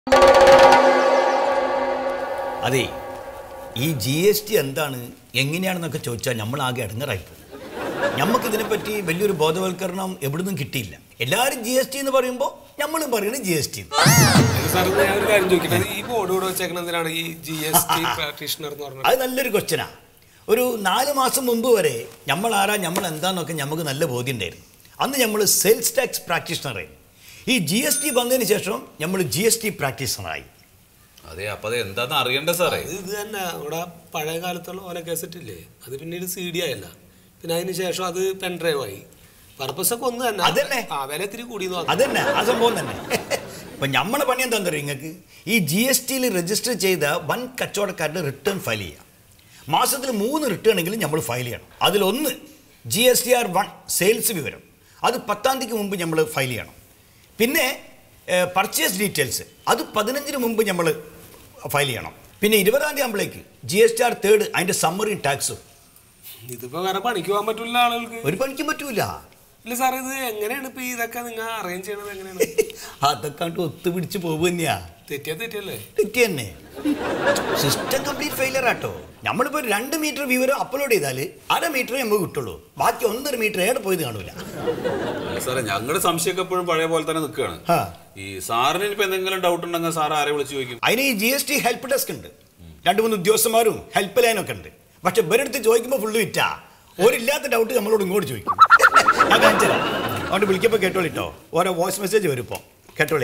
അതെ ഈ G S T എന്താണ് എങ്ങനെയാണെന്നൊക്കെ ചോദിച്ചാൽ നമ്മൾ ആകെ ഇടങ്ങറായി പോകും നമുക്കിതിനെപ്പറ്റി വലിയൊരു ബോധവൽക്കരണം എവിടുന്നും കിട്ടിയില്ല എല്ലാവരും ജി എസ് ടി എന്ന് പറയുമ്പോൾ നമ്മളും പറയുന്നത് ജി എസ് ടി സാർ ഞാൻ ഒരു കാര്യം ചോദിക്കട്ടെ ഈ ബോർഡ് ഇവിടെ വെച്ചേക്കണ എന്തിനാണ് ഈ ജി എസ് ടി പ്രാക്ടീഷണർ എന്ന് പറഞ്ഞത് അത് നല്ലൊരു ക്വസ്റ്റ്യനാ ഒരു നാല് മാസം മുമ്പ് വരെ നമ്മൾ ആരാ നമ്മൾ എന്താന്നൊക്കെ നമുക്ക് നല്ല ബോധ്യം ഉണ്ടായിരുന്നു അന്ന് നമ്മൾ സെയിൽസ് ടാക്സ് പ്രാക്ടീഷണറായി ഈ ജി എസ് ടി വന്നതിന് ശേഷം നമ്മൾ ജി എസ് ടി പ്രാക്ടീഷണറായി അതെ അപ്പൊ അത് എന്താന്ന് അറിയണ്ടേ സാറേ ഇത് ഇത് തന്നെ ഇവിടെ പഴയ കാലത്തുള്ള ഓല കേസറ്റ് ഇല്ലേ അത് പിന്നീട് സി ഡി ആയല്ല പിന്നെ അതിന് ശേഷം അത് പെൻ ഡ്രൈവ് ആയി പർപ്പസ് ഒക്കെ ഒന്ന് തന്നെ അതന്നെ. ആ വില ഇത്തിരി കൂടി അതന്നെ ആ സംഭവം തന്നെ ഇപ്പം നമ്മളെ പണി എന്താ പറയുക നിങ്ങൾക്ക് ഈ ജി എസ് ടിയിൽ രജിസ്റ്റർ ചെയ്ത വൻ കച്ചവടക്കാരുടെ റിട്ടേൺ ഫയൽ ചെയ്യാം മാസത്തിൽ മൂന്ന് റിട്ടേൺ എങ്കിലും നമ്മൾ ഫയൽ ചെയ്യണം അതിലൊന്ന് G S T R one sales വിവരം അത് പത്താം തീയതിക്ക് മുമ്പ് നമ്മൾ ഫയൽ ചെയ്യണം പിന്നെ പർച്ചേസ് ഡീറ്റെയിൽസ് അത് പതിനഞ്ചിന് മുമ്പ് നമ്മൾ ഫയൽ ചെയ്യണം പിന്നെ ഇരുപതാം തീയതി ആകുമ്പോഴേക്ക് G S T R third അതിൻ്റെ സമ്മറിയും ടാക്സും ഇതിപ്പോ വേറെ പണിക്ക് പോകാൻ പറ്റില്ല ആളുകൾക്ക് ഒരു പണിക്കും പറ്റൂല ഇല്ല സാർ ഇത് എങ്ങനെയാണ് ഇപ്പൊ ഇതൊക്കെ നിങ്ങൾ അറേഞ്ച് ചെയ്യണത് എങ്ങനെയാണ് അതൊക്കെ കണ്ട് ഒത്തുപിടിച്ച് പോകുക തന്നെയാ തെറ്റിയാ തെറ്റിയല്ലേ തെറ്റി തന്നെ സിസ്റ്റം കംപ്ലീറ്റ് ഫെയിലർ ആട്ടോ നമ്മളിപ്പോൾ രണ്ട് മീറ്റർ വിവരം അപ്ലോഡ് ചെയ്താൽ അര മീറ്റർ നമുക്ക് കിട്ടുള്ളൂ ബാക്കി ഒന്നര മീറ്റർ ഏടെ പോയത് കാണൂല അല്ല സാറേ ഞങ്ങളുടെ സംശയമൊക്കെ എപ്പോഴും പഴയ പോലെ തന്നെ നിൽക്കുകയാണ് ആ. ഈ സാറിന് ഇനിയിപ്പോ എന്തെങ്കിലും ഡൗട്ട് ഉണ്ടെങ്കിൽ സാർ ആരെ വിളിച്ച് ചോദിക്കും അതിന് ഈ G S T help desk ഉണ്ട് രണ്ട് മൂന്ന് ഉദ്യോഗസ്ഥന്മാരും ഹെൽപ്പ് ലൈനൊക്കെ ഉണ്ട് പക്ഷെ ഇവരെടുത്ത് ചോദിക്കുമ്പോൾ ഫുള്ള് വിറ്റാ ഒരില്ലാത്ത ഡൗട്ട് നമ്മളോട് ഇങ്ങോട്ട് ചോദിക്കും ഞാൻ കാണിച്ചു തരാം അതുകൊണ്ട് വിളിക്കുമ്പോൾ കേട്ടോളിട്ടോ ഓരോ വോയിസ് മെസ്സേജ് വരും ഇപ്പോൾ കേട്ടോളേ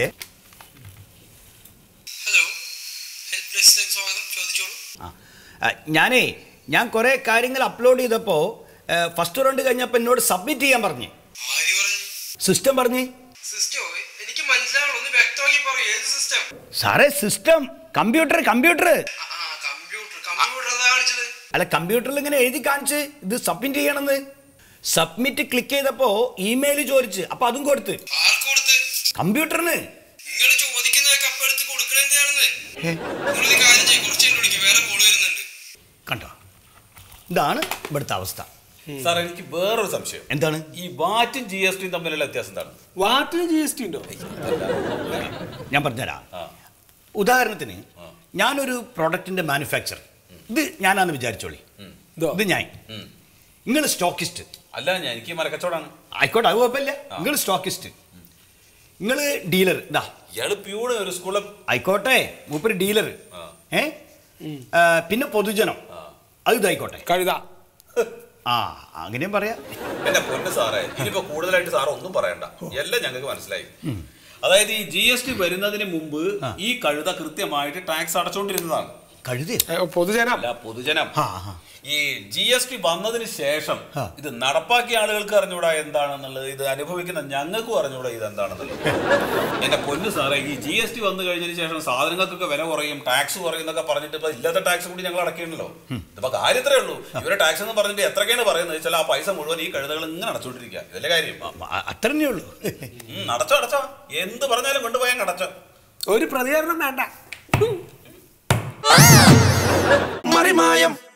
ഹലോ ഹെൽപ്പ് ഡെസ്കിലേക്ക് സ്വാഗതം ചോദിച്ചോളൂ ആ ആ, ഞാനേ ഞാൻ കുറേ കാര്യങ്ങൾ അപ്ലോഡ് ചെയ്തപ്പോൾ ഫസ്റ്റ് റൗണ്ട് കഴിഞ്ഞപ്പോൾ എന്നോട് സബ്മിറ്റ് ചെയ്യാൻ പറഞ്ഞു ആര് പറഞ്ഞു സിസ്റ്റം പറഞ്ഞ് സിസ്റ്റോ എനിക്ക് മനസ്സിലാവണം ഒന്ന് വ്യക്തമാക്കി പറയൂ ഏത് സിസ്റ്റം സാറേ സിസ്റ്റം കമ്പ്യൂട്ടർ കമ്പ്യൂട്ടർ ആ കമ്പ്യൂട്ടർ കമ്പ്യൂട്ടർ എന്താ കാണിച്ചത് അല്ല കമ്പ്യൂട്ടറിൽ ഇങ്ങനെ എഴുതി കാണിച്ച് ഇത് സബ്മിറ്റ് ചെയ്യണമെന്ന് സബ്മിറ്റ് ക്ലിക്ക് ചെയ്തപ്പോൾ ഇമെയിൽ ചോദിച്ച് അപ്പോൾ അതും കൊടുത്ത് ആർക്ക് കൊടുത്ത് കമ്പ്യൂട്ടറിന് നിങ്ങൾ ചോദിക്കുന്നതൊക്കെ അപ്പം എടുത്ത് കൊടുക്കണ എന്തിനാണെന്ന് നിങ്ങളൊരു കാര്യം ചെയ്യും കുറച്ച് വിളിക്കും വേറെ കോള് വരുന്നുണ്ട് കണ്ടോ ഇതാണ് ഇവിടുത്തെ അവസ്ഥ സാർ എനിക്ക് വേറൊരു സംശയം എന്താണ് ഈ വാറ്റും ജി എസ് ടിയും തമ്മിലുള്ള വ്യത്യാസം എന്താണ് വാട്ടിന് ജി എസ് ടി ഉണ്ടോ ഞാൻ പറഞ്ഞുതരാം ആ. ഉദാഹരണത്തിന് ഞാനൊരു പ്രൊഡക്റ്റിന്റെ മാനുഫാക്ചർ ഇത് ഞാനാന്ന് വിചാരിച്ചോളി ഇതോ? ഇത് ഞാൻ ഉം. നിങ്ങൾ സ്റ്റോക്കിസ്റ്റ് അല്ല ഞാൻ എനിക്ക് മരക്കച്ചവടാണ് ആയിക്കോട്ടെ അത് കുഴപ്പമില്ല നിങ്ങൾ സ്റ്റോക്കിസ്റ്റ് നിങ്ങൾ ഡീലർ ഇതാ ഇയാള് പ്യൂണ് ഒരു സ്കൂളിൽ ആയിക്കോട്ടെ മൂപ്പര് ഡീലർ ആ. ഏ ആ, പിന്നെ പൊതുജനം അത് ഇതായിക്കോട്ടെ കഴുത ആ അങ്ങനെയും പറയാം എന്റെ പൊന്ന് സാറേ ഇനിയിപ്പോ കൂടുതലായിട്ട് സാർ ഒന്നും പറയണ്ട എല്ലാം ഞങ്ങൾക്ക് മനസ്സിലായി അതായത് ഈ ജി എസ് ടി വരുന്നതിന് മുമ്പ് ഈ കഴുത കൃത്യമായിട്ട് ടാക്സ് അടച്ചുകൊണ്ടിരുന്നതാണ് കഴുതേ ഏ, പൊതുജനം അല്ല പൊതുജനം ആ, ആ. ഈ ജി എസ് ടി വന്നതിന് ശേഷം ആ. ഇത് നടപ്പാക്കിയ ആളുകൾക്ക് അറിഞ്ഞൂടാ എന്താണെന്നുള്ളത് ഇത് അനുഭവിക്കുന്ന ഞങ്ങൾക്കും അറിഞ്ഞൂടാ ഇത് എന്താണെന്നുള്ളത് എന്റെ പൊന്നു സാറേ ഈ ജി എസ് ടി വന്നു കഴിഞ്ഞതിന് ശേഷം സാധനങ്ങൾക്കൊക്കെ വില കുറയും ടാക്സ് കുറയും എന്നൊക്കെ പറഞ്ഞിട്ട് ഇപ്പൊ ഇല്ലാത്ത ടാക്സ് കൂടി ഞങ്ങൾ അടയ്ക്കണല്ലോ ഇതിപ്പോ കാര്യത്രേ ഉള്ളൂ ഇവരെ ടാക്സ് എന്ന് പറഞ്ഞിട്ട് എത്രയൊക്കെയാണ് പറയുന്നത് വെച്ചാൽ ആ പൈസ മുഴുവൻ ഈ കഴുതകൾ ഇങ്ങനെ അടച്ചോണ്ടിരിക്കുക ഇതല്ലേ കാര്യം ആ, അത്രന്നേ ഉള്ളൂ ഉം, അടച്ചോ അടച്ചോ എന്ത് പറഞ്ഞാലും കൊണ്ടുപോയാൽ അടച്ചോ ഒരു പ്രതികരണം വേണ്ട മറിമായം